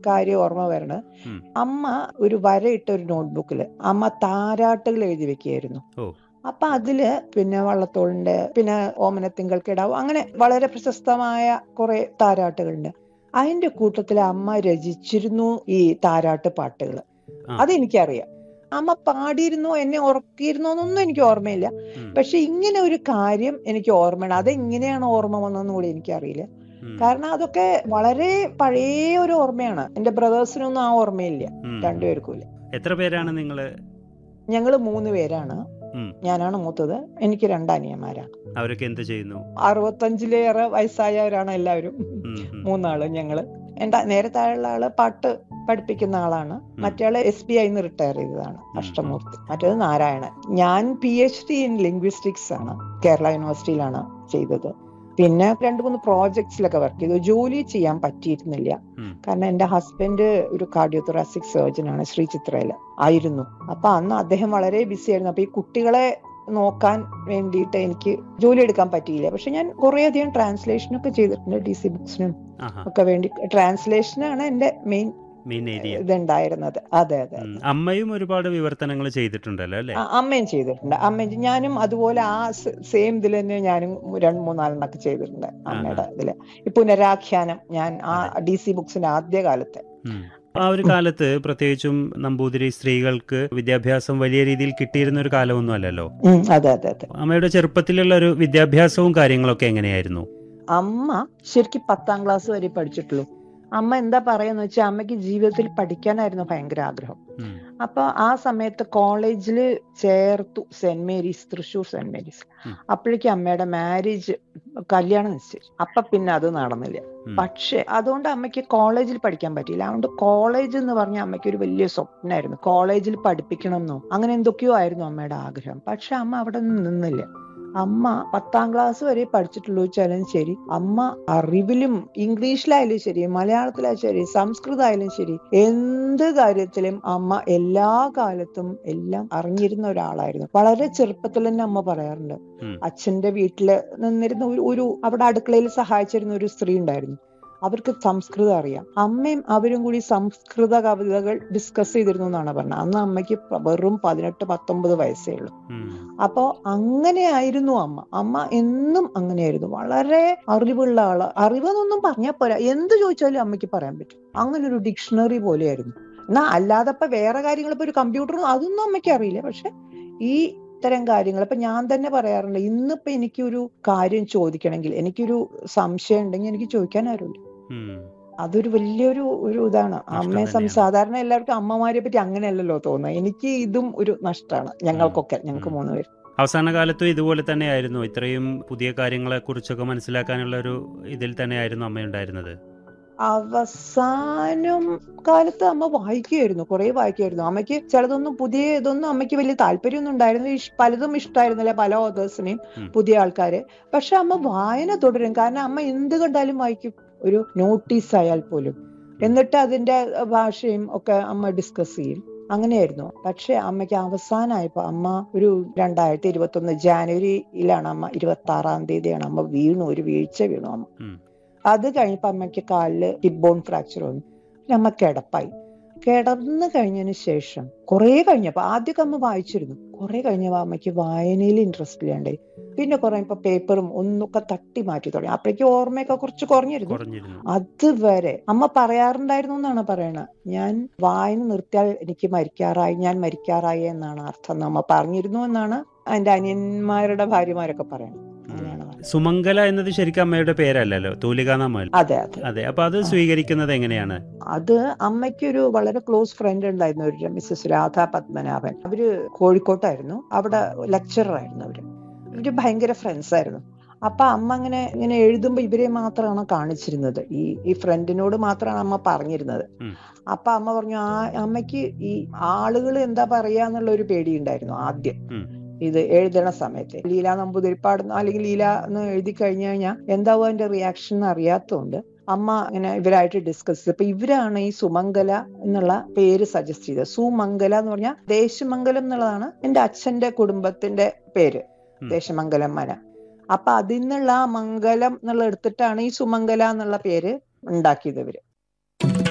കാര്യം ഓർമ്മ വരണത് ഉം. അമ്മ ഒരു വരയിട്ട ഒരു നോട്ട്ബുക്കിൽ അമ്മ താരാട്ടുകൾ എഴുതി വെക്കുകയായിരുന്നു ഓ. അപ്പൊ അതില് പിന്നെ വള്ളത്തോളിന്റെ പിന്നെ ഓമനത്തിങ്കൾ കിടാവ് അങ്ങനെ വളരെ പ്രശസ്തമായ കുറെ താരാട്ടുകളുണ്ട് അതിന്റെ കൂട്ടത്തിൽ അമ്മ രചിച്ചിരുന്നു ഈ താരാട്ട് പാട്ടുകൾ ആ. അതെനിക്കറിയാം അമ്മ പാടിയിരുന്നോ എന്നെ ഉറക്കിയിരുന്നോ എന്നൊന്നും എനിക്ക് ഓർമ്മയില്ല ഉം. പക്ഷെ ഇങ്ങനെ ഒരു കാര്യം എനിക്ക് ഓർമ്മയാണ് അതെങ്ങനെയാണ് ഓർമ്മ വന്നതെന്ന് കൂടി എനിക്കറിയില്ല ഉം. കാരണം അതൊക്കെ വളരെ പഴയ ഒരു ഓർമ്മയാണ് എന്റെ ബ്രദേഴ്സിനൊന്നും ആ ഓർമ്മയില്ല ഉം. രണ്ടുപേർക്കും ഇല്ല എത്ര പേരാണ് നിങ്ങള് ഞങ്ങള് മൂന്ന് പേരാണ് ഉം. ഞാനാണ് മൂത്തത് എനിക്ക് രണ്ടനിയന്മാരാണ് അവരൊക്കെ എന്ത് ചെയ്യുന്നു അറുപത്തഞ്ചിലേറെ വയസ്സായവരാണ് എല്ലാവരും ഉം, ഉം. മൂന്നാള് ഞങ്ങള് എന്റെ നേരെ താഴെയുള്ള ആള് പാട്ട് പഠിപ്പിക്കുന്ന ആളാണ് മറ്റേയാള് എസ് ബി ഐന്ന് റിട്ടയർ ചെയ്തതാണ് അഷ്ടമൂർത്തി മറ്റേത് നാരായണൻ ഞാൻ P H D in linguistics ആണ് കേരള യൂണിവേഴ്സിറ്റിയിലാണ് ചെയ്തത് പിന്നെ രണ്ട് മൂന്ന് പ്രോജക്ട്സിലൊക്കെ വർക്ക് ചെയ്തു ജോലി ചെയ്യാൻ പറ്റിയിരുന്നില്ല ഉം. കാരണം എന്റെ ഹസ്ബൻഡ് ഒരു കാർഡിയോതൊറാസിക് സർജൻ ആണ് ശ്രീ ചിത്രയില് ആയിരുന്നു അപ്പൊ അന്ന് അദ്ദേഹം വളരെ ബിസി ആയിരുന്നു അപ്പൊ ഈ കുട്ടികളെ നോക്കാൻ വേണ്ടിയിട്ട് എനിക്ക് ജോലി എടുക്കാൻ പറ്റിയില്ല പക്ഷെ ഞാൻ കുറെ അധികം ട്രാൻസ്ലേഷൻ ഒക്കെ ചെയ്തിട്ടുണ്ട് ഡി സി ബുക്സിനും ആഹാ ഒക്കെ വേണ്ടി ട്രാൻസ്ലേഷനാണ് എന്റെ മെയിൻ മെയിൻ ഏരിയ ഇതുണ്ടായിരുന്നത് അതെ അതെ ഉം. അമ്മയും ഒരുപാട് വിവർത്തനങ്ങൾ ചെയ്തിട്ടുണ്ടല്ലോ അല്ലെ ആ, അമ്മയും ചെയ്തിട്ടുണ്ട് അമ്മയും ഞാനും അതുപോലെ ആ സെയിം ഇതിൽ തന്നെ ഞാനും രണ്ട് മൂന്നാലെണ്ണൊക്കെ ചെയ്തിട്ടുണ്ട് അമ്മയുടെ ഇതില് ഈ പുനരാഖ്യാനം ഞാൻ ആ ഡി സി ബുക്സിന്റെ ആദ്യ കാലത്തെ ആ ഒരു കാലത്ത് പ്രത്യേകിച്ചും നമ്പൂതിരി സ്ത്രീകൾക്ക് വിദ്യാഭ്യാസം വലിയ രീതിയിൽ കിട്ടിയിരുന്ന ഒരു കാലമൊന്നും അല്ലല്ലോ ഉം, അതെ അതെ അതെ അമ്മയുടെ ചെറുപ്പത്തിലുള്ള ഒരു വിദ്യാഭ്യാസവും കാര്യങ്ങളൊക്കെ എങ്ങനെയായിരുന്നു അമ്മ ശരിക്കും പത്താം ക്ലാസ് വരെ പഠിച്ചിട്ടുള്ളൂ അമ്മ എന്താ പറയാന്ന് വെച്ചാൽ അമ്മയ്ക്ക് ജീവിതത്തിൽ പഠിക്കാനായിരുന്നു ഭയങ്കര ആഗ്രഹം ഉം. അപ്പൊ ആ സമയത്ത് കോളേജിൽ ചേർത്തു saint Mary's Thrissur saint Mary's ഉം. അപ്പോഴേക്കും അമ്മയുടെ മാരേജ് കല്യാണം നിശ്ചയിച്ചു അപ്പൊ പിന്നെ അത് നടന്നില്ല ഉം. പക്ഷെ അതുകൊണ്ട് അമ്മയ്ക്ക് കോളേജിൽ പഠിക്കാൻ പറ്റിയില്ല അതുകൊണ്ട് കോളേജ് എന്ന് പറഞ്ഞ അമ്മയ്ക്ക് ഒരു വലിയ സ്വപ്നമായിരുന്നു കോളേജിൽ പഠിപ്പിക്കണം എന്നോ അങ്ങനെ എന്തൊക്കെയോ ആയിരുന്നു അമ്മയുടെ ആഗ്രഹം പക്ഷെ അമ്മ അവിടെ നിന്ന് നിന്നില്ല അമ്മ പത്താം ക്ലാസ് വരെ പഠിച്ചിട്ടുള്ളൂ വെച്ചാലും ശരി അമ്മ അറിവിലും ഇംഗ്ലീഷിലായാലും ശരി മലയാളത്തിലായാലും ശരി സംസ്കൃതമായാലും ശരി എന്ത് കാര്യത്തിലും അമ്മ എല്ലാ കാലത്തും എല്ലാം അറിഞ്ഞിരുന്ന ഒരാളായിരുന്നു വളരെ ചെറുപ്പത്തിൽ തന്നെ അമ്മ പറയാറുണ്ട് ഉം. അച്ഛന്റെ വീട്ടില് നിന്നിരുന്ന ഒരു ഒരു അവിടെ അടുക്കളയിൽ സഹായിച്ചിരുന്ന ഒരു സ്ത്രീ ഉണ്ടായിരുന്നു അവർക്ക് സംസ്കൃതം അറിയാം അമ്മയും അവരും കൂടി സംസ്കൃത കവിതകൾ ഡിസ്കസ് ചെയ്തിരുന്നു എന്നാണ് പറഞ്ഞത് അന്ന് അമ്മയ്ക്ക് വെറും പതിനെട്ട് പത്തൊമ്പത് വയസ്സേ ഉള്ളൂ ഉം. അപ്പോ അങ്ങനെയായിരുന്നു അമ്മ അമ്മ എന്നും അങ്ങനെയായിരുന്നു വളരെ അറിവുള്ള ആള് അറിവെന്നൊന്നും പറഞ്ഞാൽ പോരാ എന്ത് ചോദിച്ചാലും അമ്മയ്ക്ക് പറയാൻ പറ്റും അങ്ങനെ ഒരു ഡിക്ഷണറി പോലെയായിരുന്നു എന്നാ അല്ലാതെ ഇപ്പൊ വേറെ കാര്യങ്ങൾ ഇപ്പൊ ഒരു കമ്പ്യൂട്ടറും അതൊന്നും അമ്മയ്ക്ക് അറിയില്ല പക്ഷെ ഈ ഇത്തരം കാര്യങ്ങൾ ഇപ്പൊ ഞാൻ തന്നെ പറയാറുണ്ട് ഇന്നിപ്പോ എനിക്കൊരു കാര്യം ചോദിക്കണമെങ്കിൽ എനിക്കൊരു സംശയം ഉണ്ടെങ്കിൽ എനിക്ക് ചോദിക്കാൻ ആരുമില്ല ഉം. അതൊരു വലിയൊരു ഒരു ഇതാണ് അമ്മയെ സം തന്നെയാണ്. സാധാരണ എല്ലാവർക്കും അമ്മമാരെ പറ്റി അങ്ങനെയല്ലല്ലോ തോന്നുന്നത് എനിക്ക് ഇതും ഒരു നഷ്ടമാണ് ഞങ്ങൾക്കൊക്കെ ഞങ്ങൾക്ക് ഉം. മൂന്നുപേർ അവസാന കാലത്തും ഇതുപോലെ തന്നെയായിരുന്നു ഇത്രയും പുതിയ കാര്യങ്ങളെ കുറിച്ചൊക്കെ മനസ്സിലാക്കാനുള്ള ഒരു ഇതിൽ തന്നെയായിരുന്നു അമ്മ ഉണ്ടായിരുന്നത് അവസാനം കാലത്ത് അമ്മ വായിക്കുമായിരുന്നു കുറെ വായിക്കുമായിരുന്നു അമ്മയ്ക്ക് ചിലതൊന്നും പുതിയ ഇതൊന്നും അമ്മയ്ക്ക് വലിയ താല്പര്യമൊന്നും ഉണ്ടായിരുന്നു ഇഷ്- പലതും ഇഷ്ടമായിരുന്നില്ല പല ഓതേഴ്സിനെയും ഉം. പുതിയ ആൾക്കാര് പക്ഷെ അമ്മ വായന തുടരും കാരണം അമ്മ എന്ത് കണ്ടാലും വായിക്കും ഒരു നോട്ടീസ് ആയാൽ പോലും എന്നിട്ട് അതിന്റെ ഭാഷയും ഒക്കെ അമ്മ ഡിസ്കസ് ചെയ്യും അങ്ങനെയായിരുന്നു പക്ഷെ അമ്മയ്ക്ക് അവസാനമായപ്പോ അമ്മ ഒരു രണ്ടായിരത്തി ഇരുപത്തി ഒന്ന് ജാനുവരിയിലാണ് അമ്മ ഇരുപത്തി ആറാം തീയതിയാണ് അമ്മ വീണു ഒരു വീഴ്ച വീണു അമ്മ ഉം. അത് കഴിഞ്ഞപ്പോ അമ്മയ്ക്ക് കാലില് ഹിപ്പ് ബോൺ ഫ്രാക്ചർ വന്നു പിന്നെ അമ്മ കിടപ്പായി കിടന്നു കഴിഞ്ഞതിന് ശേഷം കുറെ കഴിഞ്ഞപ്പോ ആദ്യമൊക്കെ അമ്മ വായിച്ചിരുന്നു കുറെ കഴിഞ്ഞപ്പോ അമ്മയ്ക്ക് വായനയിൽ ഇൻട്രസ്റ്റ് ഇല്ലാണ്ടായി പിന്നെ കുറെ ഇപ്പൊ പേപ്പറും ഒന്നൊക്കെ തട്ടി മാറ്റി തുടങ്ങി അപ്പോഴേക്കും ഓർമ്മയൊക്കെ കുറച്ച് കുറഞ്ഞിരുന്നു കുറഞ്ഞിരുന്നു അതുവരെ അമ്മ പറയാറുണ്ടായിരുന്നു എന്നാണ് പറയണത് ഞാൻ വായന നിർത്തിയാൽ എനിക്ക് മരിക്കാറായി ഞാൻ മരിക്കാറായി എന്നാണ് അർത്ഥം എന്ന് അമ്മ പറഞ്ഞിരുന്നു എന്നാണ് എന്റെ അനിയന്മാരുടെ ഭാര്യമാരൊക്കെ പറയണത് അങ്ങനെയാണ് പറഞ്ഞത്. സുമംഗല എന്നത് ശരിക്കും അമ്മയുടെ പേരല്ലല്ലോ തൂലികാനാമല്ല അതെ അതെ അതെ അപ്പൊ അത് സ്വീകരിക്കുന്നത് എങ്ങനെയാണ് അത് അമ്മയ്ക്കൊരു വളരെ ക്ലോസ് ഫ്രണ്ട് ഉണ്ടായിരുന്നു ഒരു മിസ്സസ് രാധ പത്മനാഭൻ അവര് കോഴിക്കോട്ടായിരുന്നു അവിടെ ലെക്ചറർ ആയിരുന്നു അവര് ഇവര് ഭയങ്കര ഫ്രണ്ട്സ് ആയിരുന്നു അപ്പൊ അമ്മ അങ്ങനെ ഇങ്ങനെ എഴുതുമ്പോ ഇവരെ മാത്രമാണ് കാണിച്ചിരുന്നത് ഈ ഈ ഫ്രണ്ടിനോട് മാത്രമാണ് അമ്മ പറഞ്ഞിരുന്നത് ഉം. അപ്പൊ അമ്മ പറഞ്ഞു ആ അമ്മയ്ക്ക് ഈ ആളുകൾ എന്താ പറയാന്നുള്ള ഒരു പേടിയുണ്ടായിരുന്നു ആദ്യം ഉം. ഇത് എഴുതണ സമയത്ത് ലീല നമ്പൂതിരിപ്പാടുന്ന അല്ലെങ്കിൽ ലീല എന്ന് എഴുതി കഴിഞ്ഞു കഴിഞ്ഞാൽ എന്താവും അതിന്റെ റിയാക്ഷൻ എന്ന് അറിയാത്തതുകൊണ്ട് അമ്മ ഇങ്ങനെ ഇവരായിട്ട് ഡിസ്കസ് ചെയ്തു അപ്പൊ ഇവരാണ് ഈ സുമംഗല എന്നുള്ള പേര് സജസ്റ്റ് ചെയ്തത് സുമംഗല എന്ന് പറഞ്ഞാൽ ദേശമംഗലം എന്നുള്ളതാണ് എന്റെ അച്ഛന്റെ കുടുംബത്തിന്റെ പേര് ഉം. ദേശമംഗലം മന അപ്പൊ അതിൽ നിന്നുള്ള ആ മംഗലം എന്നുള്ള എടുത്തിട്ടാണ് ഈ സുമംഗല എന്നുള്ള പേര് ഉണ്ടാക്കിയത് ഇവര്